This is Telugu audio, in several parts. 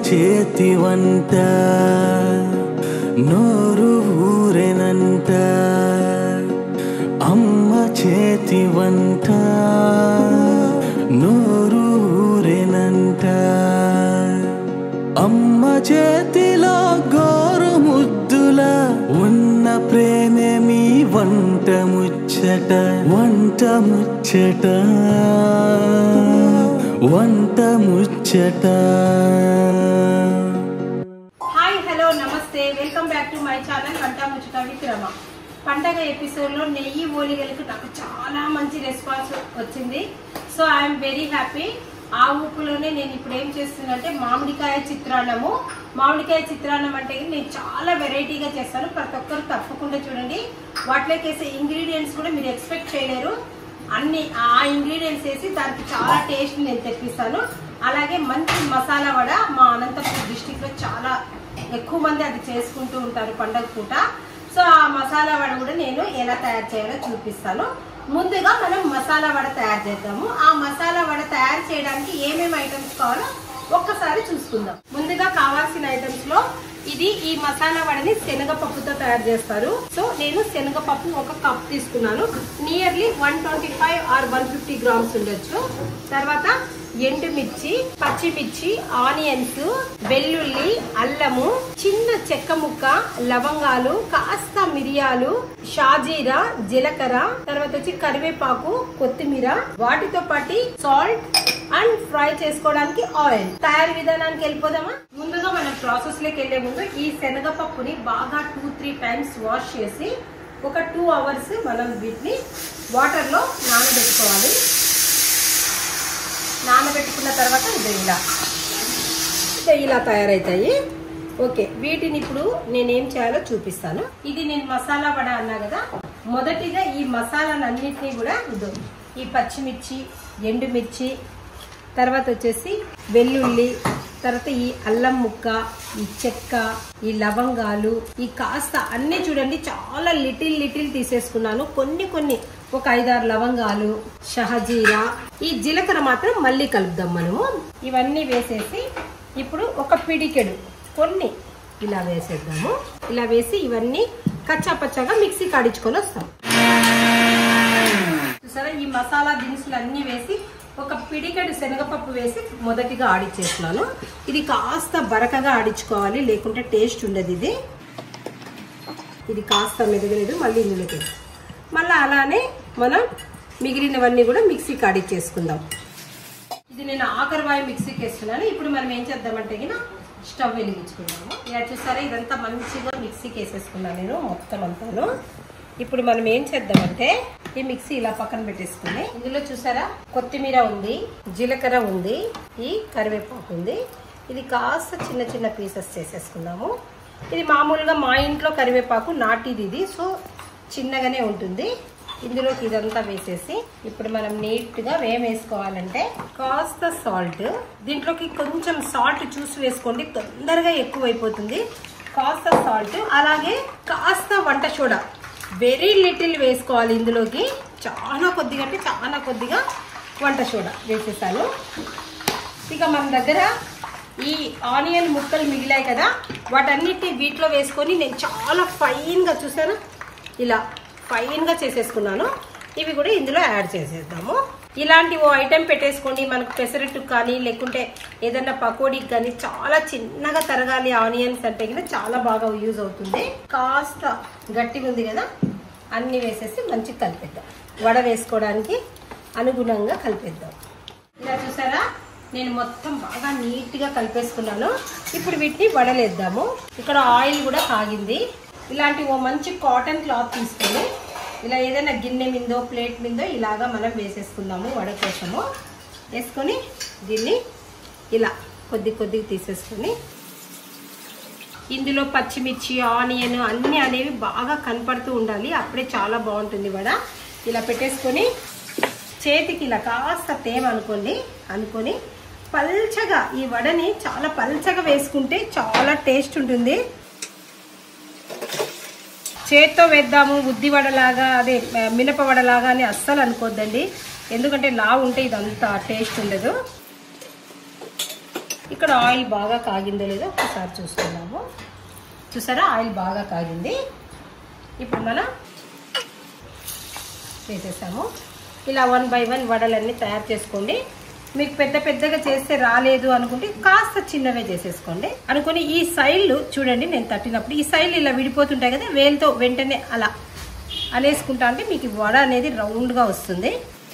చేతి వంట నోరు ఊరెనంట అమ్మ చేతి వంట నోరు ఊరెనంట అమ్మ చేతిలో గోరు ముద్దుల ఉన్న ప్రేమే మీ వంట ముచ్చట వంట ముచ్చట వంట ముచ్చట హాయ్ హలో నమస్తే welcome back to my channel వంట ముచ్చట విత్ రమ పండగ ఎపిసోడ్లో నెయ్యి ఓలిగలకు నాకు చాలా మంచి రెస్పాన్స్ వచ్చింది సో ఐఎమ్ వెరీ హ్యాపీ ఆ ఊపులోనే నేను ఇప్పుడు ఏం చేస్తున్నానంటే మామిడికాయ చిత్రాన్నము మామిడికాయ చిత్రాన్నం అంటే నేను చాలా వెరైటీగా చేస్తాను ప్రతి ఒక్కరు తప్పకుండా చూడండి వాటిలోకి వేసే ఇంగ్రీడియంట్స్ కూడా మీరు ఎక్స్పెక్ట్ చేయలేరు అన్ని ఆ ఇంగ్రీడియంట్స్ వేసి దానికి చాలా టేస్ట్ నేను తెప్పిస్తాను అలాగే మంచి మసాలా వడ మా అనంతపురం డిస్టిక్ లో చాలా ఎక్కువ మంది అది చేసుకుంటూ ఉంటారు పండగ పూట సో ఆ మసాలా వడ కూడా నేను ఎలా తయారు చేయాలో చూపిస్తాను ముందుగా మనం మసాలా వడ తయారు చేద్దాము ఆ మసాలా వడ తయారు చేయడానికి ఏమేమి ఐటమ్స్ కావాలో ఒక్కసారి చూసుకుందాం ముందుగా కావాల్సిన ఐటమ్స్ లో ఇది ఈ మసాలా వడని శనగపప్పుతో తయారు చేస్తారు సో నేను శనగపప్పు ఒక కప్ తీసుకున్నాను nearly one twenty five or one fifty grams ఉండొచ్చు తర్వాత ఎండుమిర్చి పచ్చిమిర్చి ఆనియన్స్ వెల్లుల్లి అల్లము చిన్న చెక్క ముక్క లవంగాలు కాస్త మిరియాలు షాజీరా జీలకర్ర తర్వాత వచ్చి కరివేపాకు కొత్తిమీర వాటితో పాటు సాల్ట్ అండ్ ఫ్రై చేసుకోవడానికి ఆయిల్ తయారీ విధానానికి వెళ్ళిపోదామా ముందుగా మనం ప్రాసెస్ లోకి వెళ్లే ముందు ఈ శనగపప్పుని బాగా టూ త్రీ టైమ్స్ వాష్ చేసి ఒక టూ అవర్స్ మనం వీటిని వాటర్ లో నానబెట్టుకోవాలి నానబెట్టుకున్న తర్వాత ఇది ఇలా ఇది ఇలా తయారవుతాయి ఓకే వీటిని ఇప్పుడు నేనేం చేయాలో చూపిస్తాను ఇది నేను మసాలా వడ అన్నా కదా మొదటిగా ఈ మసాలాలన్నింటినీ కూడా ఇదో ఈ పచ్చిమిర్చి ఎండుమిర్చి తర్వాత వచ్చేసి వెల్లుల్లి తర్వాత ఈ అల్లం ముక్క ఈ చెక్క ఈ లవంగాలు ఈ కాస్త అన్నీ చూడండి చాలా లిటిల్ లిటిల్ తీసేసుకున్నాను కొన్ని కొన్ని ఒక ఐదారు లవంగాలు షహజీరా ఈ జీలకర్ర మాత్రం మళ్ళీ కలుపుదాం మనము ఇవన్నీ వేసేసి ఇప్పుడు ఒక పిడికెడు కొన్ని ఇలా వేసేద్దాము ఇలా వేసి ఇవన్నీ కచ్చా పచ్చగా మిక్సీ కాడించుకొని వస్తాం చూసారా ఈ మసాలా దినుసులు అన్ని వేసి ఒక పిడికెడు శనగపప్పు వేసి మొదటిగా ఆడిచ్చేస్తున్నాను ఇది కాస్త బరకగా ఆడించుకోవాలి లేకుంటే టేస్ట్ ఉండదు ఇది ఇది కాస్త మెదగలేదు మళ్ళీ ఇందులోకి మళ్ళీ అలానే మనం మిగిలినవన్నీ కూడా మిక్సీకి ఆడిచ్చేసుకుందాం ఇది నేను ఆఖరి వాయి మిక్సీకి వేస్తున్నాను ఇప్పుడు మనం ఏం చేద్దామంటే గిన స్టవ్ వెలిగించుకుందాము ఇలా చూసారా ఇదంతా మంచిగా మిక్సీకి వేసేసుకున్నాను నేను మొత్తం అంతాను ఇప్పుడు మనం ఏం చేద్దామంటే ఈ మిక్సీ ఇలా పక్కన పెట్టేసుకుని ఇందులో చూసారా కొత్తిమీర ఉంది జీలకర్ర ఉంది ఈ కరివేపాకు ఉంది ఇది కాస్త చిన్న చిన్న పీసెస్ చేసేసుకుందాము ఇది మామూలుగా మా ఇంట్లో కరివేపాకు నాటిది ఇది సో చిన్నగానే ఉంటుంది ఇందులోకి ఇదంతా వేసేసి ఇప్పుడు మనం నీట్ గా వేం వేసుకోవాలంటే కాస్త సాల్ట్ దీంట్లోకి కొంచెం సాల్ట్ చూసి వేసుకోండి తొందరగా ఎక్కువ అయిపోతుంది కాస్త సాల్ట్ అలాగే కాస్త వంట సోడా వెరీ లిటిల్ వేసుకోవాలి ఇందులోకి చాలా కొద్దిగా అంటే చాలా కొద్దిగా వంట సోడా వేసేసాను ఇక మన దగ్గర ఈ ఆనియన్ ముక్కలు మిగిలాయి కదా వాటన్నిటిని వీటిలో వేసుకొని నేను చాలా ఫైన్గా చూసాను ఇలా ఫైన్గా చేసేసుకున్నాను ఇవి కూడా ఇందులో యాడ్ చేసేద్దాము ఇలాంటి ఓ ఐటెం పెట్టేసుకోండి మనకు పెసరట్టు కానీ లేకుంటే ఏదన్నా పకోడీకి కానీ చాలా చిన్నగా తరగాలి ఆనియన్స్ అంటే కూడా చాలా బాగా యూజ్ అవుతుంది కాస్త గట్టిగా ఉంది కదా అన్ని వేసేసి మంచిగా కలిపేద్దాం వడ వేసుకోవడానికి అనుగుణంగా కలిపేద్దాం ఇలా చూసారా నేను మొత్తం బాగా నీట్గా కలిపేసుకున్నాను ఇప్పుడు వీటిని వడలేద్దాము ఇక్కడ ఆయిల్ కూడా కాగింది ఇలాంటి ఓ మంచి కాటన్ క్లాత్ తీసుకొని ఇలా ఏదైనా గిన్నె మీందో ప్లేట్ మీందో ఇలాగా మనం వేసేసుకుందాము వడ కోసము వేసుకొని దీన్ని ఇలా కొద్ది కొద్దిగా తీసేసుకొని ఇందులో పచ్చిమిర్చి ఆనియన్ అన్నీ అనేవి బాగా కనపడుతూ ఉండాలి అప్పుడే చాలా బాగుంటుంది వడ ఇలా పెట్టేసుకొని చేతికి ఇలా కాస్త తేమ అనుకోండి అనుకొని పల్చగా ఈ వడని చాలా పల్చగా వేసుకుంటే చాలా టేస్ట్ ఉంటుంది చేత్తో వేద్దాము ఉద్ది వడలాగా అదే ఆ, మినప వడలాగా అని అస్సలు అనుకోద్దండి ఎందుకంటే లా ఉంటే ఇదంతా టేస్ట్ ఉండదు ఇక్కడ ఆయిల్ బాగా కాగిందో లేదో ఒకసారి చూసుకుందాము చూసారా ఆయిల్ బాగా కాగింది ఇప్పుడు మనం వేసేసాము ఇలా వన్ బై వన్ వడలన్నీ తయారు చేసుకోండి మీకు పెద్ద పెద్దగా చేస్తే రాలేదు అనుకుంటే కాస్త చిన్నవే చేసేసుకోండి అనుకుని ఈ సైడ్లు చూడండి నేను తట్టినప్పుడు ఈ సైడ్లు ఇలా విడిపోతుంటాయి కదా వేలుతో వెంటనే అలా అనేసుకుంటా అంటే మీకు ఈ వడ అనేది రౌండ్గా వస్తుంది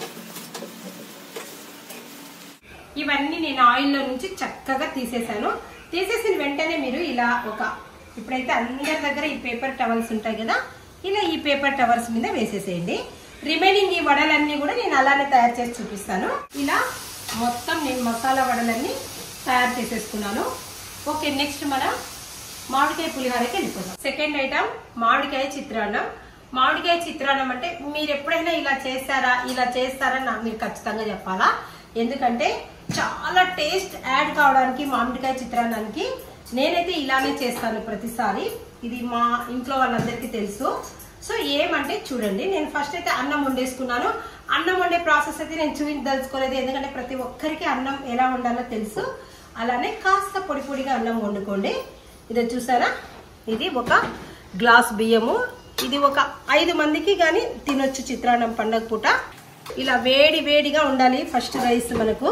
ఇవన్నీ నేను ఆయిల్లో నుంచి చక్కగా తీసేసాను తీసేసిన వెంటనే మీరు ఇలా ఒక ఇప్పుడైతే అందరి దగ్గర ఈ పేపర్ టవల్స్ ఉంటాయి కదా ఇలా ఈ పేపర్ టవర్స్ మీద వేసేసేయండి రిమైనింగ్ ఈ వడలన్నీ కూడా నేను అలానే తయారు చేసి చూపిస్తాను ఇలా మొత్తం నేను మసాలా వడలన్నీ తయారు చేసేసుకున్నాను ఓకే నెక్స్ట్ మనం మామిడికాయ పులిహోరకి వెళ్ళిపోదాం సెకండ్ ఐటమ్ మామిడికాయ చిత్రాన్నం మామిడికాయ చిత్రాన్నం అంటే మీరు ఎప్పుడైనా ఇలా చేస్తారా ఇలా చేస్తారా నాకు మీరు ఖచ్చితంగా చెప్పాలా ఎందుకంటే చాలా టేస్ట్ యాడ్ కావడానికి మామిడికాయ చిత్రాన్నానికి నేనైతే ఇలానే చేస్తాను ప్రతిసారి ఇది మా ఇంట్లో వాళ్ళందరికీ తెలుసు సో ఏమంటే చూడండి నేను ఫస్ట్ అయితే అన్నం వండేసుకున్నాను అన్నం వండే ప్రాసెస్ అయితే నేను చూపించదలుచుకోలేదు ఎందుకంటే ప్రతి ఒక్కరికి అన్నం ఎలా వండాలో తెలుసు అలానే కాస్త పొడి పొడిగా అన్నం వండుకోండి ఇదే చూసారా ఇది ఒక గ్లాస్ బియ్యము ఇది ఒక ఐదు మందికి కానీ తినొచ్చు చిత్రాన్నం పండగ పూట ఇలా వేడి వేడిగా ఉండాలి ఫస్ట్ రైస్ మనకు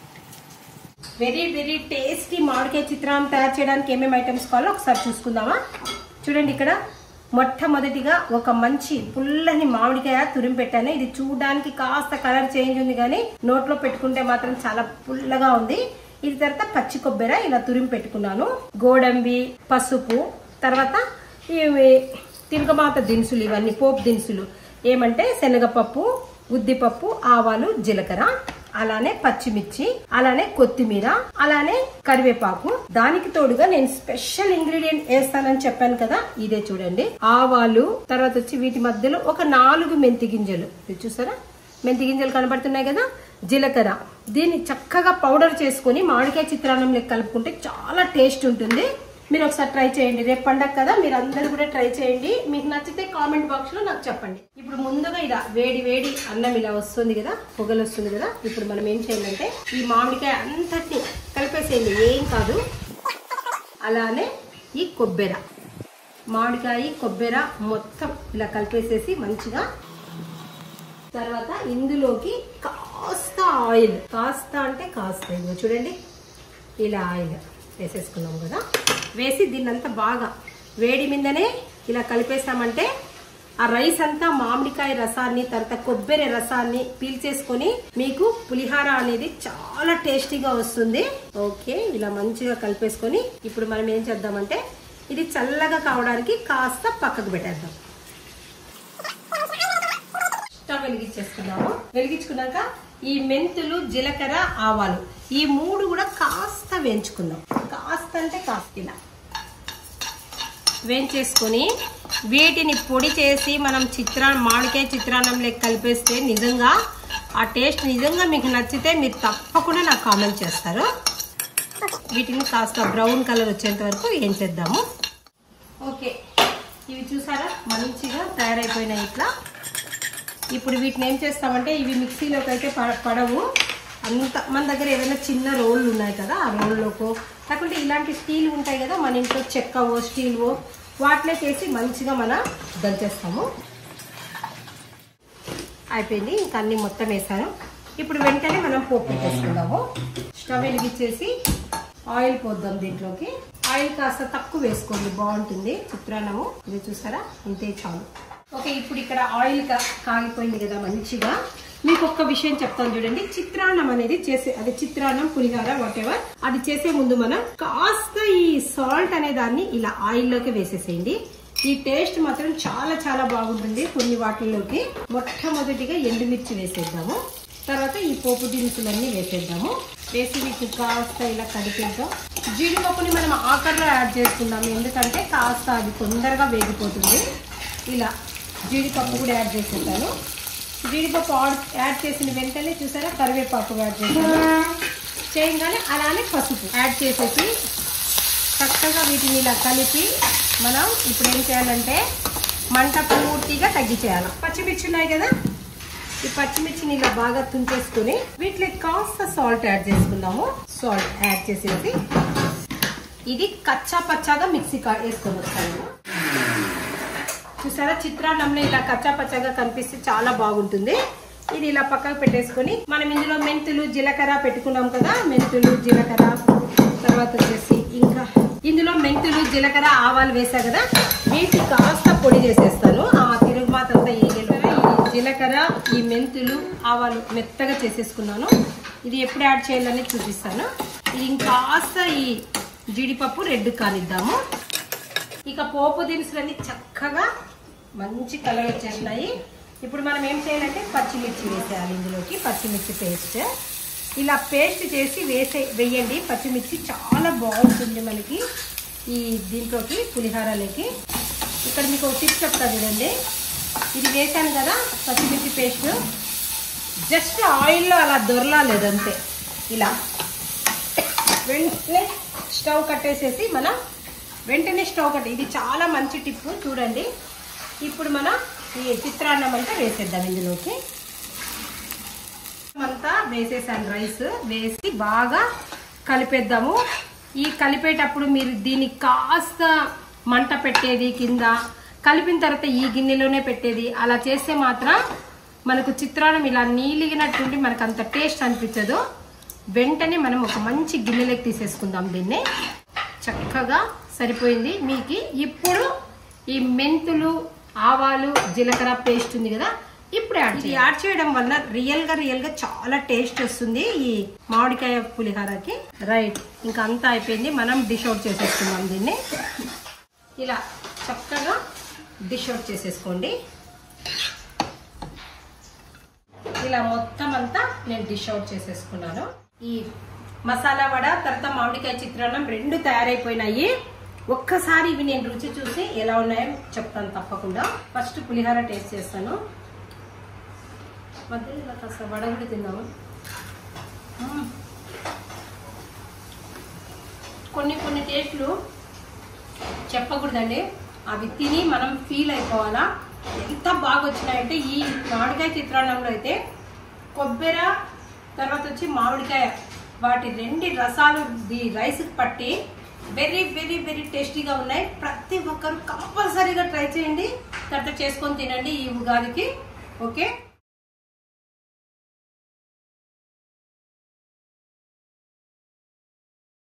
వెరీ వెరీ టేస్టీ మామిడికాయ చిత్రాన్నం తయారు చేయడానికి ఏమేమి ఐటమ్స్ కావాలో ఒకసారి చూసుకుందామా చూడండి ఇక్కడ మొట్టమొదటిగా ఒక మంచి పుల్లని మామిడికాయ తురిమి పెట్టాను ఇది చూడడానికి కాస్త కలర్ చేంజ్ ఉంది కానీ నోట్లో పెట్టుకుంటే మాత్రం చాలా పుల్లగా ఉంది ఇది తర్వాత పచ్చి కొబ్బరి ఇలా తురిమి పెట్టుకున్నాను గోడంబి పసుపు తర్వాత ఇవి తిరగమాత దినుసులు ఇవన్నీ పోపు దినుసులు ఏమంటే శనగపప్పు ఉద్దిపప్పు ఆవాలు జీలకర్ర అలానే పచ్చిమిర్చి అలానే కొత్తిమీర అలానే కరివేపాకు దానికి తోడుగా నేను స్పెషల్ ఇంగ్రీడియంట్ వేస్తానని చెప్పాను కదా ఇదే చూడండి ఆవాలు తర్వాత వచ్చి వీటి మధ్యలో ఒక నాలుగు మెంతి గింజలు ఇది చూసారా మెంతి గింజలు కనబడుతున్నాయి కదా జీలకర్ర దీన్ని చక్కగా పౌడర్ చేసుకొని మామిడికాయ చిత్రాన్నం లెక్క కలుపుకుంటే చాలా టేస్ట్ ఉంటుంది మీరు ఒకసారి ట్రై చేయండి రేపు పండగ కదా మీరు అందరు కూడా ట్రై చేయండి మీకు నచ్చితే కామెంట్ బాక్స్ లో నాకు చెప్పండి ఇప్పుడు ముందుగా ఇలా వేడి వేడి అన్నం ఇలా వస్తుంది కదా పొగలు వస్తుంది కదా ఇప్పుడు మనం ఏం చేయాలంటే ఈ మామిడికాయ అంతటిని కలిపేసేయండి ఏం కాదు అలానే ఈ కొబ్బెర మామిడికాయ కొబ్బెర మొత్తం ఇలా కలిపేసేసి మంచిగా తర్వాత ఇందులోకి కాస్త ఆయిల్ కాస్త అంటే కాస్త ఇదిగో చూడండి ఇలా ఆయిల్ వేసేసుకున్నాం కదా వేసి దీన్నంతా బాగా వేడి మీదనే ఇలా కలిపేసామంటే ఆ రైస్ అంతా మామిడికాయ రసాన్ని తర్వాత కొబ్బరి రసాన్ని పీల్చేసుకొని మీకు పులిహార అనేది చాలా టేస్టీగా వస్తుంది ఓకే ఇలా మంచిగా కలిపేసుకొని ఇప్పుడు మనం ఏం చేద్దామంటే ఇది చల్లగా కావడానికి కాస్త పక్కకు పెట్టేద్దాం స్టవ్ వెలిగించేసుకున్నాము వెలిగించుకున్నాక ఈ మెంతులు జీలకర్ర ఆవాలు ఈ మూడు కూడా కాస్త వేయించుకుందాం కాస్త అంటే కాస్త ఇలా వేయించేసుకొని వీటిని పొడి చేసి మనం చిత్రా మామిడికాయ చిత్రాన్నం లెక్క కలిపేస్తే నిజంగా ఆ టేస్ట్ నిజంగా మీకు నచ్చితే మీరు తప్పకుండా నాకు కామెంట్ చేస్తారు వీటిని కాస్త బ్రౌన్ కలర్ వచ్చేంత వరకు వేయించేద్దాము ఓకే ఇవి చూసారా మంచిగా తయారైపోయినాయి ఇట్లా ఇప్పుడు వీటిని ఏం చేస్తామంటే ఇవి మిక్సీలోకి అయితే ప- పడవు అంత మన దగ్గర ఏదైనా చిన్న రోళ్ళు ఉన్నాయి కదా ఆ రోల్లోకో లేకుంటే ఇలాంటి స్టీల్ ఉంటాయి కదా మన ఇంట్లో చెక్కవో స్టీల్వో వాటిలోకి వేసి మంచిగా మనం దంచేస్తాము అయిపోయింది ఇంకా అన్ని మొత్తం వేసాను ఇప్పుడు వెంటనే మనం పోపు పెట్టేసుకుందాము స్టవ్ వెలిగించేసి ఆయిల్ పోద్దాం దీంట్లోకి ఆయిల్ కాస్త తక్కువ వేసుకోండి బాగుంటుంది చిత్రాన్నము ఇది చూసారా ఇంతే చాలు ఓకే ఇప్పుడు ఇక్కడ ఆయిల్ కా- కాగిపోయింది కదా మంచిగా మీకు ఒక్క విషయం చెప్తాను చూడండి చిత్రాన్నం అనేది చేసే అది చిత్రాన్నం పులిహార వాట్ ఎవర్ అది చేసే ముందు మనం కాస్త ఈ సాల్ట్ అనే దాన్ని ఇలా ఆయిల్లోకి వేసేసేయండి ఈ టేస్ట్ మాత్రం చాలా చాలా బాగుంటుంది కొన్ని వాటిల్లోకి మొట్టమొదటిగా ఎండుమిర్చి వేసేద్దాము తర్వాత ఈ పోపు దినుసులన్నీ వేసేద్దాము వేసి వీటిని కాస్త ఇలా కడిపేద్దాం జీడిపప్పుని మనం ఆఖరిలో యాడ్ చేసుకుందాము ఎందుకంటే కాస్త అది తొందరగా వేగిపోతుంది ఇలా జీడిపప్పు కూడా యాడ్ చేసేసాను జీడిపప్పు ఆడ్- యాడ్ చేసిన వెంటనే చూసారా కరివేపాకు యాడ్ చేసాను చేయగానే అలానే పసుపు యాడ్ చేసేసి చక్కగా వీటిని ఇలా కలిపి మనం ఇప్పుడు ఏం చేయాలంటే మంట పూర్తిగా తగ్గించేయాలి పచ్చిమిర్చి ఉన్నాయి కదా ఈ పచ్చిమిర్చిని ఇలా బాగా తుంచేసుకుని వీటిలో కాస్త సాల్ట్ యాడ్ చేసుకుందాము సాల్ట్ యాడ్ చేసేసి ఇది కచ్చా పచ్చాగా మిక్సీ కా- వేసుకొని వస్తాను చూసారా చిత్రాన్నంలో ఇలా కచ్చా పచ్చగా కనిపిస్తే చాలా బాగుంటుంది ఇది ఇలా పక్కకు పెట్టేసుకొని మనం ఇందులో మెంతులు జీలకర్ర పెట్టుకున్నాం కదా మెంతులు జీలకర్ర తర్వాత వచ్చేసి ఇంకా ఇందులో మెంతులు జీలకర్ర ఆవాలు వేసా కదా వీటి కాస్త పొడి చేసేస్తాను ఆ తిరుగుమాత అంతా ఏగేలో ఈ జీలకర్ర ఈ మెంతులు ఆవాలు మెత్తగా చేసేసుకున్నాను ఇది ఎప్పుడు యాడ్ చేయాలని చూపిస్తాను ఇది ఇంకాస్త ఈ జీడిపప్పు రెడ్ కానిద్దాము ఇక పోపు దినుసులన్నీ చక్కగా మంచి కలర్ వచ్చేసినాయి ఇప్పుడు మనం ఏం చేయాలంటే పచ్చిమిర్చి వేసేయాలి ఇందులోకి పచ్చిమిర్చి పేస్ట్ ఇలా పేస్ట్ చేసి వేసే వేయండి పచ్చిమిర్చి చాలా బాగుంటుంది మనకి ఈ దీంట్లోకి పులిహారలోకి ఇక్కడ మీకు ఒక టిప్ చెప్తా చూడండి ఇది వేసాను కదా పచ్చిమిర్చి పేస్ట్ జస్ట్ ఆయిల్లో అలా దొరలాలేదు అంతే ఇలా వెంటనే స్టవ్ కట్టేసేసి మనం వెంటనే స్టవ్ కట్టి ఇది చాలా మంచి టిప్ చూడండి ఇప్పుడు మనం ఈ చిత్రాన్నం అంతా వేసేద్దాం ఇందులోకి అంతా వేసేసాను రైస్ వేసి బాగా కలిపేద్దాము ఈ కలిపేటప్పుడు మీరు దీన్ని కాస్త మంట పెట్టేది కింద కలిపిన తర్వాత ఈ గిన్నెలోనే పెట్టేది అలా చేస్తే మాత్రం మనకు చిత్రాన్నం ఇలా నీలిగినట్టుండి మనకు అంత టేస్ట్ అనిపించదు వెంటనే మనం ఒక మంచి గిన్నెలోకి తీసేసుకుందాం దీన్ని చక్కగా సరిపోయింది మీకు ఇప్పుడు ఈ మెంతులు ఆవాలు జీలకర్ర పేస్ట్ ఉంది కదా ఇప్పుడు యాడ్ ఇది యాడ్ చేయడం వల్ల రియల్ గా రియల్ గా చాలా టేస్ట్ వస్తుంది ఈ మామిడికాయ పులిహోరకి రైట్ ఇంకా అంతా అయిపోయింది మనం డిష్ అవుట్ చేసేసుకుందాం దీన్ని ఇలా చక్కగా డిష్ అవుట్ చేసేసుకోండి ఇలా మొత్తం అంతా నేను డిష్ అవుట్ చేసేసుకున్నాను ఈ మసాలా వడ తర్వాత మామిడికాయ చిత్రాన్నం రెండు తయారైపోయినాయి ఒక్కసారి ఇవి నేను రుచి చూసి ఎలా ఉన్నాయో చెప్తాను తప్పకుండా ఫస్ట్ పులిహోర టేస్ట్ చేస్తాను మధ్యలో ఇలా కాస్త వడ కూడా తిందాము మ్మ్. కొన్ని కొన్ని టేస్ట్లు చెప్పకూడదండి అవి తిని మనం ఫీల్ అయిపోవాలా ఎంత బాగా వచ్చినాయంటే ఈ మామిడికాయ చిత్రాన్నంలో అయితే కొబ్బరి తర్వాత వచ్చి మామిడికాయ వాటి రెండు రసాలు ఈ రైస్ పట్టి వెరీ వెరీ వెరీ టేస్టీగా ఉన్నాయి ప్రతి ఒక్కరు కంపల్సరీగా ట్రై చేయండి తర్వాత చేసుకొని తినండి ఈ ఉగాదికి ఓకే